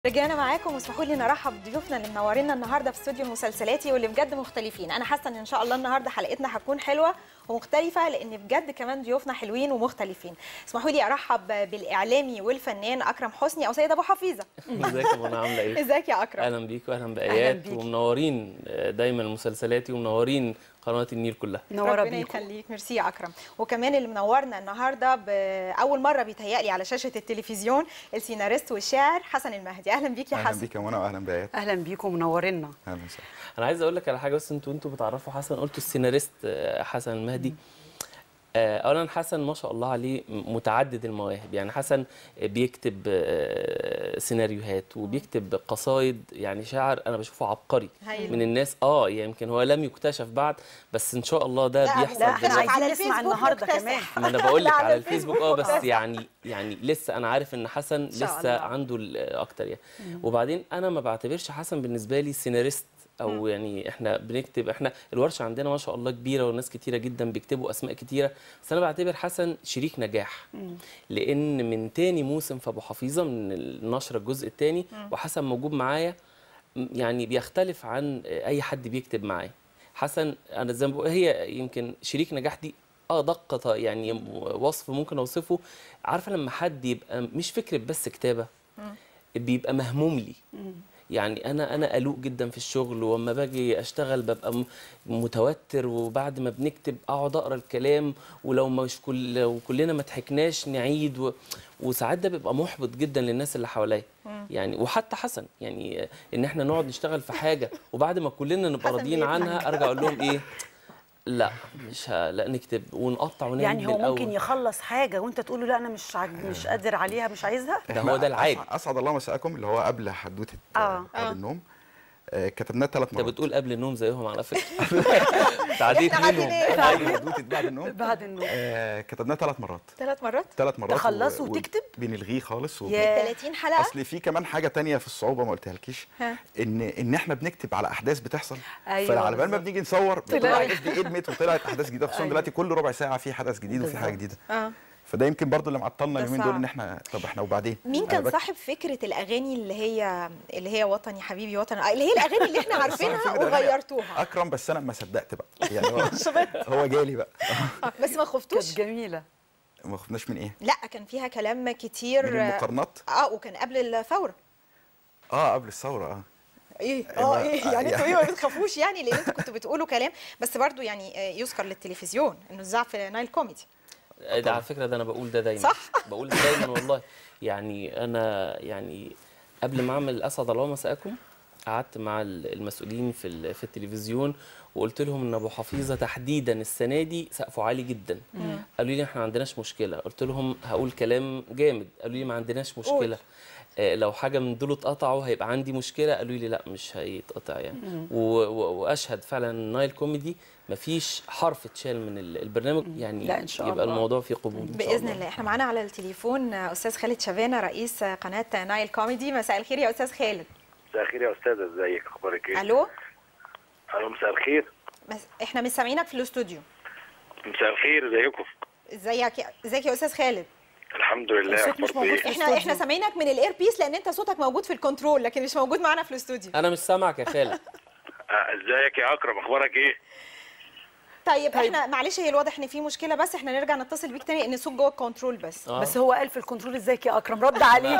رجعنا معاكم واسمحوا لي نرحب بضيوفنا اللي منورينا النهارده في استوديو مسلسلاتي واللي بجد مختلفين انا حاسه ان ان شاء الله النهارده حلقتنا هتكون حلوه ومختلفه لان بجد كمان ضيوفنا حلوين ومختلفين اسمحوا لي ارحب بالاعلامي والفنان اكرم حسني او سيد ابو حفيظه ازيك يا منى عامله ايه؟ ازيك يا اكرم اهلا بيك واهلا بايات بيك. ومنورين دايما مسلسلاتي ومنورين قناه النيل كلها منوره ربنا بيكم يخليك ميرسي يا اكرم وكمان اللي منورنا النهارده باول مره بيتهيألي على شاشه التلفزيون السيناريست والشاعر حسن المهدي اهلا بيك يا اهلا حسن بيك يا منى واهلا بايات اهلا بيكم منورينا اهلا وسهلا انا عايز اقول لك على حاجه بس انتوا انتوا بتعرفوا حسن قلتوا السيناريست آه، حسن المهدي آه، اولا حسن ما شاء الله عليه متعدد المواهب يعني حسن بيكتب آه، سيناريوهات وبيكتب قصايد يعني شاعر انا بشوفه عبقري هايل. من الناس اه يمكن هو لم يكتشف بعد بس ان شاء الله ده لا، بيحصل لا، احنا دلوقتي. عايزين على نسمع الفيسبوك النهارده مكتسح. كمان ما انا بقول لك لا، على الفيسبوك اه بس مكتسح. يعني يعني لسه انا عارف ان حسن شاء لسه الله. عنده ال- اكتر يعني وبعدين انا ما بعتبرش حسن بالنسبه لي سيناريست او يعني احنا بنكتب احنا الورشه عندنا ما شاء الله كبيره وناس كتيره جدا بيكتبوا اسماء كتيره بس انا بعتبر حسن شريك نجاح لان من تاني موسم في ابو حفيظه من النشر الجزء الثاني وحسن موجود معايا م- يعني بيختلف عن اي حد بيكتب معايا حسن انا زي ما بقول هي يمكن شريك نجاح دي ادق ط- يعني وصف ممكن اوصفه عارفه لما حد يبقى مش فكره بس كتابه بيبقى مهموم لي يعني انا انا قلق جدا في الشغل واما باجي اشتغل ببقى م- متوتر وبعد ما بنكتب اقعد اقرا الكلام ولو مش كل لو كلنا ما ضحكناش نعيد و... وساعات ده بيبقى محبط جدا للناس اللي حواليا يعني وحتى حسن يعني ان احنا نقعد نشتغل في حاجه وبعد ما كلنا نبقى حسن راضيين بيضحك. عنها ارجع اقول لهم ايه لا مش ه... لا نكتب ونقطع ونعمل يعني هو من الأول. ممكن يخلص حاجه وانت تقول له لا انا مش عاج... مش قادر عليها مش عايزها ده هو ده العادي أسعد- اسعد الله مساءكم اللي هو قبل حدوته آه. آه. قبل النوم آه كتبناه ثلاث انت مرات بتقول قبل النوم زيهم على فكره تعديت إحنا منهم قاعدين ايوه حدوته بعد النوم بعد النوم آه كتبناه ثلاث مرات ثلاث مرات ثلاث مرات تخلص وتكتب؟ بنلغيه خالص وب... ياه. 30 حلقه اصل في كمان حاجه تانية في الصعوبه ما قلتهالكيش ها. ان ان احنا بنكتب على احداث بتحصل أيوة فعلى بال ما بالظبط. بنيجي نصور بتبقى طلع. الاحداث دي ادمت وطلعت احداث جديده خصوصا أيوة. دلوقتي كل ربع ساعه في حدث جديد وفي حاجه بالظبط. جديده اه فده يمكن برضو اللي معطلنا ده اليومين دول صعب. ان احنا طب احنا وبعدين مين أنا كان بك- صاحب فكره الاغاني اللي هي اللي هي وطني حبيبي وطني اللي هي الاغاني اللي احنا عارفينها صاحب فكرة الأغاني وغيرتوها اكرم بس انا ما صدقت بقى يعني هو, هو جالي بقى بس ما خفتوش كانت جميله ما خفناش من ايه لا كان فيها كلام كتير من المقارنات اه وكان قبل الثوره اه قبل الثوره اه ايه ما- اه ايه آه، يعني انتوا ايه يعني- ما بتخافوش يعني لان انتوا كنتوا بتقولوا كلام بس برضو يعني آه، يذكر للتلفزيون انه اتذاع في نايل كوميدي ده على فكره ده انا بقول ده دايما صح؟ بقول ده دايما والله يعني انا يعني قبل ما اعمل اسعد الله مساءكم قعدت مع ال- المسؤولين في ال- في التلفزيون وقلت لهم ان ابو حفيظه تحديدا السنه دي سقفه عالي جدا قالوا لي احنا ما عندناش مشكله قلت لهم هقول كلام جامد قالوا لي ما عندناش مشكله آه، لو حاجه من دول اتقطعوا هيبقى عندي مشكله قالوا لي لا مش هيتقطع يعني و- و- واشهد فعلا نايل كوميدي مفيش حرف اتشال من ال- البرنامج يعني لا، إن شاء يبقى الله. الموضوع فيه قبول إن شاء باذن الله احنا معانا على التليفون آه، استاذ خالد شبانه رئيس آه، قناه نايل كوميدي مساء الخير يا استاذ خالد مساء الخير يا استاذه ازيك اخبارك ايه الو الو مساء الخير بس احنا مش سامعينك في الاستوديو مساء الخير ازيكم ازيك يا- ازيك يا استاذ خالد الحمد لله الصوت مش اخباركم موجود ايه في احنا الاستوديو. احنا سامعينك من الاير بيس لان انت صوتك موجود في الكنترول لكن مش موجود معانا في الاستوديو انا مش سامعك يا خالد آه، ازيك يا اكرم اخبارك ايه طيب, طيب. احنا معلش هي الواضح ان في مشكله بس احنا نرجع نتصل بيك تاني لان الصوت جوه الكنترول بس آه. بس هو قال في الكنترول ازيك يا اكرم رد عليك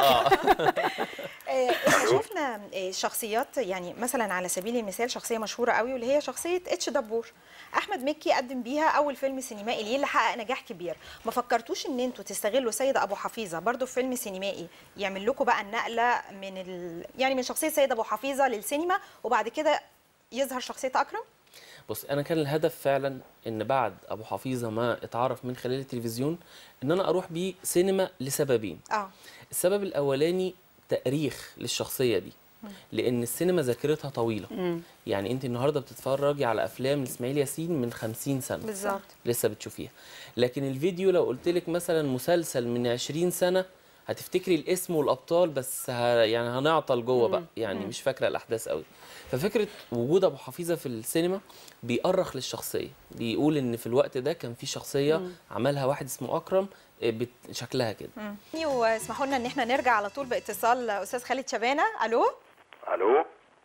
آه، احنا شفنا آه، شخصيات يعني مثلا على سبيل المثال شخصيه مشهوره قوي واللي هي شخصيه اتش دبور احمد مكي قدم بيها اول فيلم سينمائي ليه اللي حقق نجاح كبير ما فكرتوش ان انتوا تستغلوا سيد ابو حفيظه برضو في فيلم سينمائي يعمل لكم بقى النقله من ال... يعني من شخصيه سيد ابو حفيظه للسينما وبعد كده يظهر شخصيه اكرم بص انا كان الهدف فعلا ان بعد ابو حفيظه ما اتعرف من خلال التلفزيون ان انا اروح بيه سينما لسببين اه السبب الاولاني تاريخ للشخصيه دي لان السينما ذاكرتها طويله يعني انت النهارده بتتفرجي على افلام لاسماعيل ياسين من 50 سنه بالظبط لسه بتشوفيها لكن الفيديو لو قلت لك مثلا مسلسل من 20 سنه هتفتكري الاسم والابطال بس ه... يعني هنعطل جوه بقى يعني مش فاكره الاحداث قوي ففكره وجود ابو حفيظه في السينما بيأرخ للشخصيه بيقول ان في الوقت ده كان في شخصيه عملها واحد اسمه اكرم بت... شكلها كده واسمحوا لنا ان احنا نرجع على طول باتصال استاذ خالد شبانه الو الو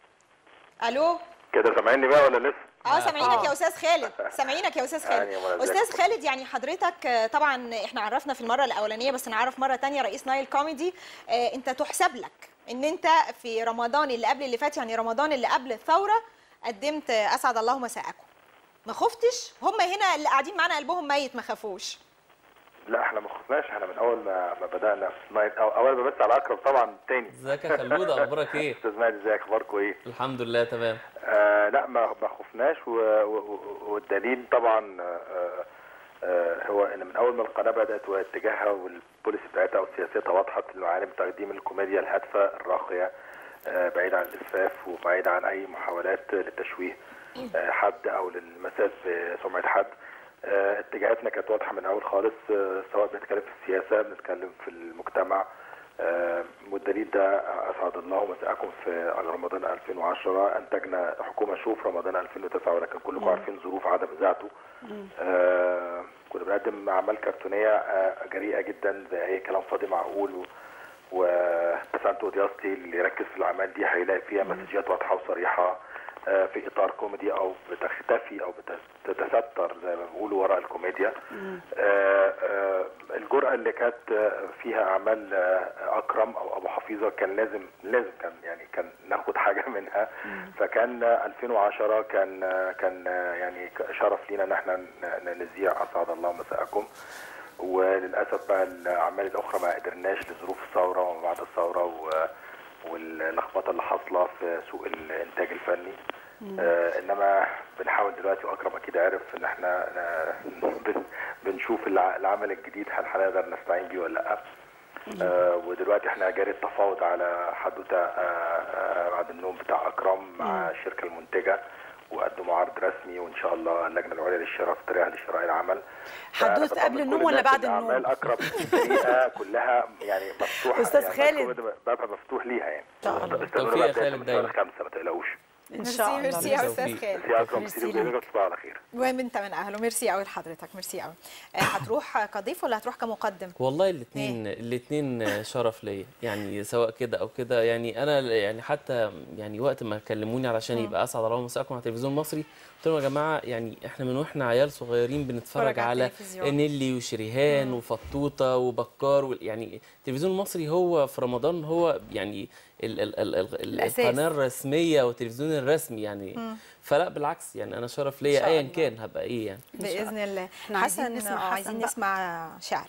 الو كده سامعني بقى ولا لسه اه سامعينك يا استاذ خالد سامعينك يا استاذ خالد يعني أمال إزيك؟ استاذ خالد يعني حضرتك آه، طبعا احنا عرفنا في المره الاولانيه بس نعرف مره تانية رئيس نايل كوميدي آه، انت تحسب لك ان انت في رمضان اللي قبل اللي فات يعني رمضان اللي قبل الثوره قدمت آه، اسعد الله مساءكم ما خفتش هم هنا اللي قاعدين معانا قلبهم ميت ما خافوش لا احنا ما خفناش احنا من اول ما ما بدانا في نايت أو اول ما بس على اكرم طبعا تاني ازيك يا خلود اخبارك ايه استاذ مهدي ازيك اخباركم ايه الحمد لله تمام آه لا ما ما خفناش و- و- و- والدليل طبعا آه آه هو ان من اول ما القناه بدات واتجاهها والبوليسي بتاعتها وسياستها وضحت انه عالم تقديم الكوميديا الهادفه الراقيه آه بعيد عن الاسفاف وبعيد عن اي محاولات للتشويه آه حد او للمساس بسمعه حد آه اتجاهاتنا كانت واضحه من الاول خالص آه سواء بنتكلم في السياسه بنتكلم في المجتمع آه، والدليل ده اسعد الله مساءكم في رمضان 2010 انتجنا حكومه شوف رمضان 2009 ولكن كلكم عارفين ظروف عدم اذاعته آه كنا بنقدم اعمال كرتونيه آه جريئه جدا زي اي كلام فاضي معقول و وبسنت ودياستي اللي يركز في الاعمال دي هيلاقي فيها مسجات واضحه وصريحه آه، في اطار كوميدي او بتختفي او بتتستر زي ما بيقولوا وراء الكوميديا آه، آه، الجرأة اللي كانت آه، فيها اعمال آه، اكرم او ابو حفيظه كان لازم لازم كان يعني كان ناخد حاجه منها فكان آه، 2010 كان آه، كان آه، يعني شرف لينا ان احنا ن- ن- نذيع اسعد الله مساءكم وللاسف بقى الاعمال الاخرى ما قدرناش لظروف الثوره وما بعد الثوره و واللخبطه اللي حاصله في سوق الانتاج الفني آه انما بنحاول دلوقتي واكرم اكيد عارف ان احنا آه، بن- بنشوف الع- العمل الجديد هل هنقدر نستعين بيه ولا لا آه ودلوقتي احنا جاري التفاوض على حدوته آه آه بعد النوم بتاع اكرم مع الشركه المنتجه وقدموا عرض رسمي وان شاء الله اللجنه العليا للشراء في طريقها لشراء العمل حدوتة فأنا قبل بطمن النوم كل ولا الناس بعد إن النوم؟ اعمال اكرم الحقيقه كلها يعني مفتوحه أستاذ يعني خالد. بابها مفتوح ليها يعني شاء الله. استنونا توفيق يا بقى بداية خالد من شهر دايما. خمسة ما تقلقوش ان شاء الله ميرسي يا استاذ بالتوفيق. خالد يا اكرم ميرسي كتير ليك. وبيبقى تصبح على خير وانت من اهله ميرسي قوي لحضرتك ميرسي قوي آه، هتروح كضيف ولا هتروح كمقدم والله الاثنين الاثنين شرف ليا يعني سواء كده او كده يعني انا يعني حتى يعني وقت ما كلموني علشان يبقى اسعد الله مساءكم على التلفزيون المصري قلت لهم يا جماعه يعني احنا من واحنا عيال صغيرين بنتفرج نتفرج على على التلفزيون. نيلي وشريهان وفطوطه وبكار وال- يعني التلفزيون المصري هو في رمضان هو يعني ال ال ال ال الأساس. القناه الرسميه والتلفزيون الرسمي يعني فلا بالعكس يعني انا شرف إن ليا شاء ايا الله. كان هبقى ايه يعني باذن الله إحنا عايزين حسن نسمع آه، حسن عايزين بقى. نسمع شعر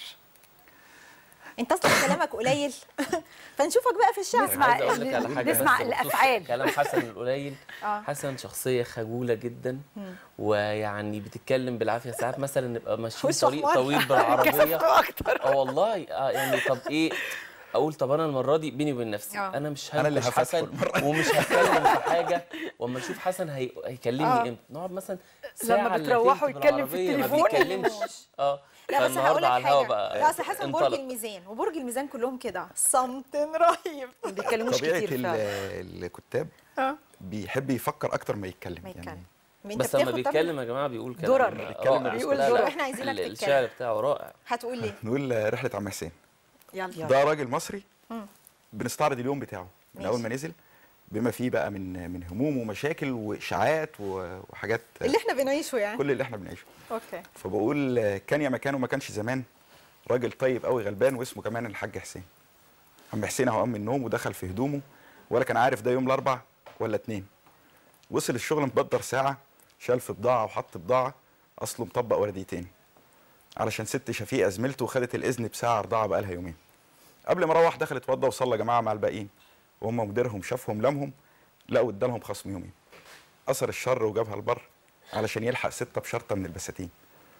انت اصلا كلامك قليل فنشوفك بقى في الشعر نسمع عايز اقول لك على حاجه نسمع بس بخصوص الأفعال. كلام حسن القليل آه. حسن شخصيه خجوله جدا ويعني بتتكلم بالعافيه ساعات مثلا نبقى ماشيين وشه طريق أحمر. طويل بالعربيه اكتر اه والله آه يعني طب ايه اقول طب انا المره دي بيني وبين نفسي آه. انا مش أنا اللي هنكش هفتحه حسن المرة دي. ومش هتكلم في حاجه واما اشوف حسن هي... هيكلمني آه. امتى نقعد مثلا ساعه لما إلا بتروحوا تلت يتكلم في بالعربية، التليفون. ما بيتكلمش اه لا بس هقول فالنهارده لك على الهوا حاجه بقى لا اصل حسن برج انطلق. الميزان وبرج الميزان كلهم كده صمت رهيب ما بيتكلموش طبيعه كتير ال- فعلا الكتاب اه بيحب يفكر اكتر ما يتكلم ما يتكلم يعني انت بس لما بتاخد طب- بيتكلم يا جماعه بيقول كلام درر. رائع. بيتكلم بيقول لا، لا، درر. إحنا عايزينك ال- تتكلم. الشعر بتاعه رائع هتقول ليه نقول رحله عم حسين يلا ده راجل مصري بنستعرض اليوم بتاعه من ماشي. اول ما نزل بما فيه بقى من من هموم ومشاكل واشاعات و- وحاجات اللي احنا بنعيشه يعني كل اللي احنا بنعيشه اوكي فبقول كان يا مكان وما كانش زمان راجل طيب قوي غلبان واسمه كمان الحاج حسين عم حسين اهو قام من النوم ودخل في هدومه ولا كان عارف ده يوم الاربع ولا اتنين وصل الشغل مبدر ساعه شال في بضاعه وحط بضاعه اصله مطبق ورديتين علشان ست شفيقه زميلته وخدت الاذن بساعه رضاعه بقالها يومين قبل ما روح دخل اتوضى وصلى يا جماعه مع الباقيين وهم مديرهم شافهم لمهم لقوا ادالهم خصم يومين اثر الشر وجابها البر علشان يلحق سته بشرطه من البساتين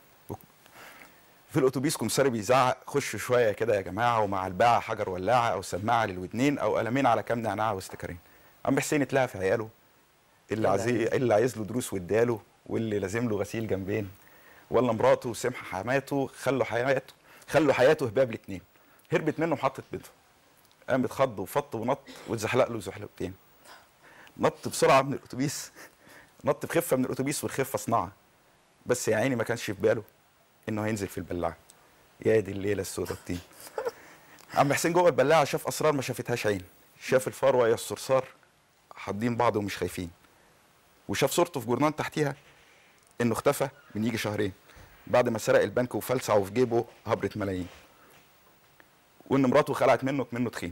في الاتوبيس كمساري بيزعق خشوا شويه كده يا جماعه ومع الباعه حجر ولاعه او سماعه للودنين او قلمين على كام نعناع واستكارين عم حسين اتلهى في عياله اللي عايز اللي عايز له دروس واداله واللي لازم له غسيل جنبين ولا مراته وسمحه حماته خلوا حياته خلوا حياته هباب الاثنين هربت منه محطه بيتهم قام اتخض وفط ونط واتزحلق له زحلقتين نط بسرعه من الاتوبيس نط بخفه من الاتوبيس والخفه صنعه بس يا عيني ما كانش في باله انه هينزل في البلاعه يا دي الليله السوداء الطين عم حسين جوه البلاعه شاف اسرار ما شافتهاش عين شاف الفروه يا الصرصار حاضين بعض ومش خايفين وشاف صورته في جورنال تحتيها انه اختفى من يجي شهرين بعد ما سرق البنك وفلسع وفي جيبه هبرة ملايين وان مراته خلعت منه منه تخين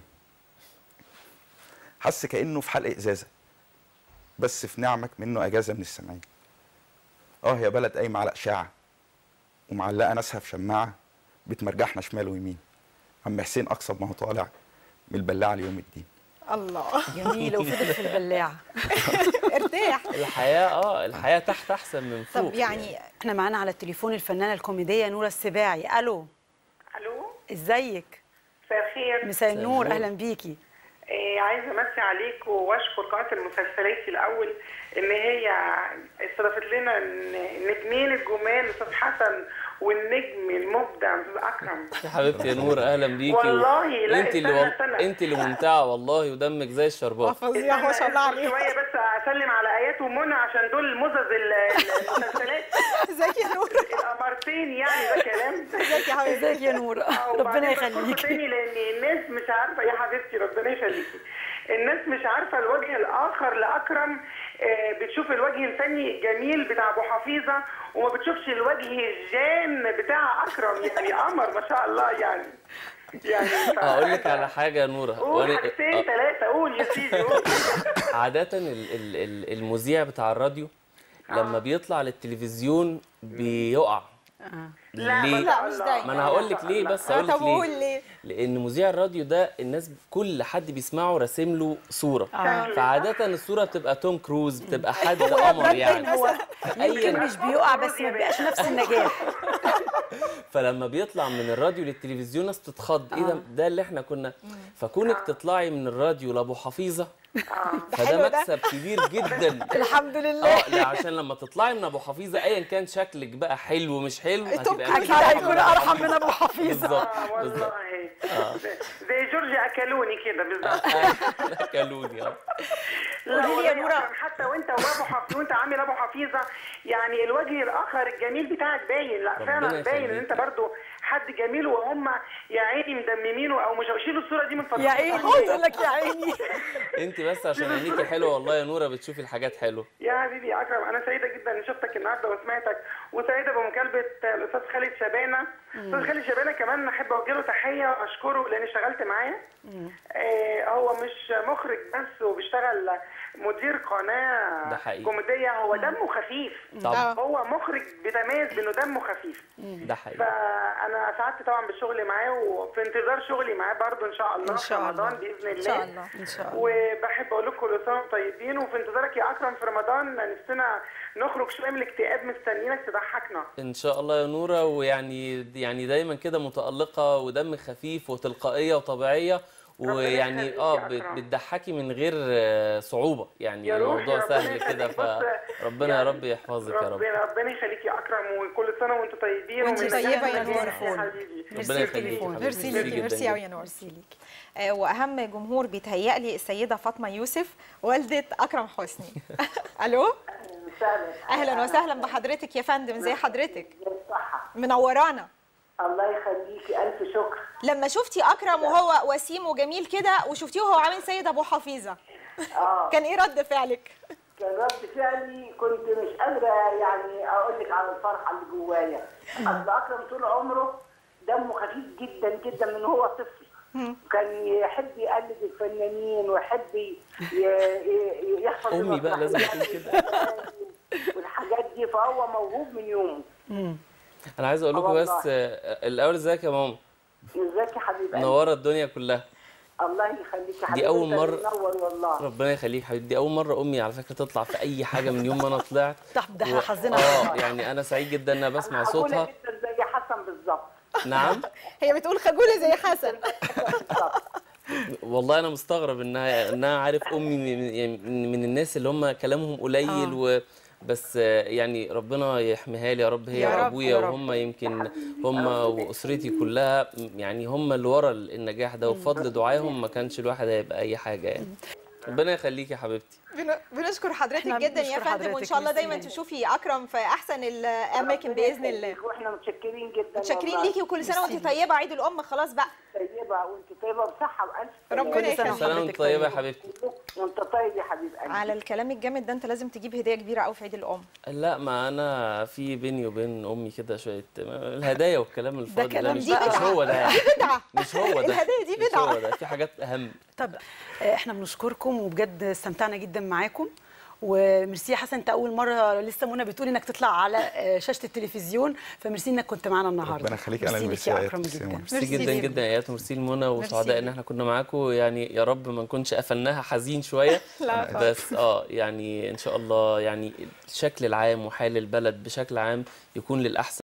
حس كانه في حلق ازازه بس في نعمك منه اجازه من السامعين اه يا بلد قايمه على اشاعه ومعلقه ناسها في شماعه بتمرجحنا شمال ويمين عم حسين اقصى ما هو طالع من البلاعه ليوم الدين الله جميل وفضل في البلاعه ارتاح الحياه اه الحياه تحت احسن من فوق طب يعني احنا معانا على التليفون الفنانه الكوميديه نوره السباعي الو الو ازيك مساء الخير مساء النور النور. اهلا بيكي آه عايزه امسي عليك واشكر قناه المسلسلات الاول ان هي استضافت لنا النجمين الجمال الاستاذ حسن والنجم المبدع الاستاذ اكرم يا حبيبتي يا نور اهلا بيكي والله لا، انت اللي استنى، وال... استنى. انت اللي ممتعه والله ودمك زي الشربات فظيع ما شاء الله استنى عليك شويه بس اسلم على ايات ومنى عشان دول مزز ال- المسلسلات ازيك يا نور القمرتين يعني ده كلام ازيك يا حبيبتي ازيك يا نور آه، ربنا وبعدين بشكر يخليكي تاني لان الناس مش عارفه يا حبيبتي ربنا يخليكي الناس مش عارفه الوجه الاخر لاكرم آه، بتشوف الوجه الفني الجميل بتاع ابو حفيظه وما بتشوفش الوجه الجان بتاع اكرم يعني قمر ما شاء الله يعني يعني ف- اقول لك على حاجه يا نوره قول حاجتين ثلاثه قول يا سيدي قول عادة ال- ال- ال- المذيع بتاع الراديو لما بيطلع للتلفزيون بيقع لا ليه؟ ما شاء لا، مش الله. دايما. ما انا هقول لك ليه بس آه، هقول لك طب قول ليه ليه لان مذيع الراديو ده الناس كل حد بيسمعه راسم له صوره آه. فعاده الصوره بتبقى توم كروز بتبقى حد قمر يعني هو يمكن ايا مش بيقع بس ما بيبقاش نفس النجاح فلما بيطلع من الراديو للتلفزيون الناس تتخض ايه ده ده اللي احنا كنا فكونك تطلعي من الراديو لابو حفيظه حلو فده ده. مكسب كبير جدا الحمد لله اه لا عشان لما تطلعي من ابو حفيظه ايا كان شكلك بقى حلو مش حلو توم هتبقى اكيد هيكون ارحم من ابو حفيظه بالظبط اه بالظبط والله زي جورج اكلوني كده بالظبط كلوني اه لا قولي لي يا والله نورة. أكرم، حتى وانت وابو حفيظ وانت عامل ابو حفيظه يعني الوجه الاخر الجميل بتاعك باين لا ربنا فعلا باين ان يخليك. انت برضو حد جميل وهم يا عيني مدممينه او مش شيلوا الصوره دي من فضلك يا عيني تقول لك يا عيني انت بس عشان عينيكي حلوه والله يا نوره بتشوفي الحاجات حلوه يا حبيبي يا اكرم انا سعيده جدا ان شفتك النهارده وسمعتك وسعيده بمكالمه الاستاذ خالد شبانه الاستاذ خالد شبانه كمان احب اوجه له تحيه واشكره لان اشتغلت معاه آه هو مش مخرج بس وبيشتغل مدير قناه ده حقيقي. كوميديه هو دمه خفيف طبعا هو مخرج بيتميز بانه دمه خفيف ده حقيقي فانا سعدت طبعا بالشغل معاه وفي انتظار شغلي معاه برضو ان شاء الله إن شاء في رمضان الله. باذن الله ان شاء الله ان شاء الله وبحب اقول لكم كل سنه وانتم طيبين وفي انتظارك يا اكرم في رمضان نفسنا نخرج شويه من الاكتئاب مستنيينك تضحكنا ان شاء الله يا نوره ويعني يعني دايما كده متالقه ودم خفيف وتلقائيه وطبيعيه ويعني يخليك اه يا بت- أكرم. بتضحكي من غير آه، صعوبه يعني يا روحي الموضوع ربنا سهل كده يخليك. بص، فربنا يا يعني رب يحفظك يا رب ربنا ربنا يخليك يا اكرم وكل سنه وانتم طيبين وانتي ومن طيبة نجاح يا لنجاح نور. يا حبيبي ميرسي ربنا يخليك التليفون. يا ميرسي حبيبتي. ليكي ميرسي جداً قوي يا نور ميرسي ليكي آه، واهم جمهور بيتهيألي السيده فاطمه يوسف والده اكرم حسني الو اهلا وسهلا بحضرتك يا فندم ازي حضرتك بالصحة منورانا الله يخليكي ألف شكر لما شفتي اكرم وهو وسيم وجميل كده وشفتيه وهو عامل سيد ابو حفيظه اه كان ايه رد فعلك كان رد فعلي كنت مش قادرة يعني أقول لك على الفرحة اللي جوايا أصل أكرم طول عمره دمه خفيف جدا جدا من هو طفل كان يحب يقلد الفنانين ويحب ي- ي- يحفظ أمي بقى لازم المسرحيات تقول والحاجات دي فهو موهوب من يومه انا عايز اقول لكم والله. بس آه، الاول ازيك يا ماما ازيك يا حبيب قلبي منوره الدنيا كلها الله يخليك يا حبيبي أول أنت مرة- منور والله ربنا يخليك حبيبي دي اول مره امي على فكره تطلع في اي حاجه من يوم ما انا طلعت طب ده و- حظنا اه يعني انا سعيد جدا ان انا بسمع أنا صوتها هقولها جدا زي حسن بالظبط نعم هي بتقول خجوله زي حسن والله انا مستغرب انها انها عارف امي من, يعني من من الناس اللي هم كلامهم قليل و بس آه، يعني ربنا يحميها لي يا رب هي يا رب، وابويا يا رب. وهم يمكن هم واسرتي كلها يعني هم اللي ورا النجاح ده وبفضل دعائهم ما كانش الواحد هيبقى اي حاجه يعني ربنا يخليك يا حبيبتي بن- بنشكر حضرتك إحنا جدا يا بنشكر فندم وان حضرتك، شاء الله ميرسي دايما جداً. تشوفي اكرم في احسن الاماكن ربنا باذن الله يخليك، واحنا متشكرين جدا متشكرين والله. ليكي وكل سنه وانت ميرسي. طيبه عيد الام خلاص بقى طيبه وانت طيبه بصحه والف ربنا سلامة. كل سنة يخليك سلام حضرتك طيبه يا طيبة. حبيبتي وانت طيب يا حبيب قلبي على الكلام الجامد ده انت لازم تجيب هديه كبيره قوي في عيد الام لا ما انا في بيني وبين امي كده شويه الهدايا والكلام الفاضي ده, كلام مش, دي مش بدعة. هو ده دي بدعه مش هو ده الهدايا دي مش بدعة. هو ده في حاجات اهم طب آه، احنا بنشكركم وبجد استمتعنا جدا معاكم وميرسي يا حسن انت اول مره لسه منى بتقول انك تطلع على آه، شاشه التلفزيون فميرسي انك كنت معانا النهارده ربنا يخليك، أنا ميرسي ميرسي ليك يا يا اكرم ميرسي جدا منى. ميرسي ميرسي جدا ليك. جدا يا ايات وميرسي لمنى وسعداء ان ليك. احنا كنا معاكم يعني يا رب ما نكونش قفلناها حزين شويه لا بس اه يعني ان شاء الله يعني الشكل العام وحال البلد بشكل عام يكون للاحسن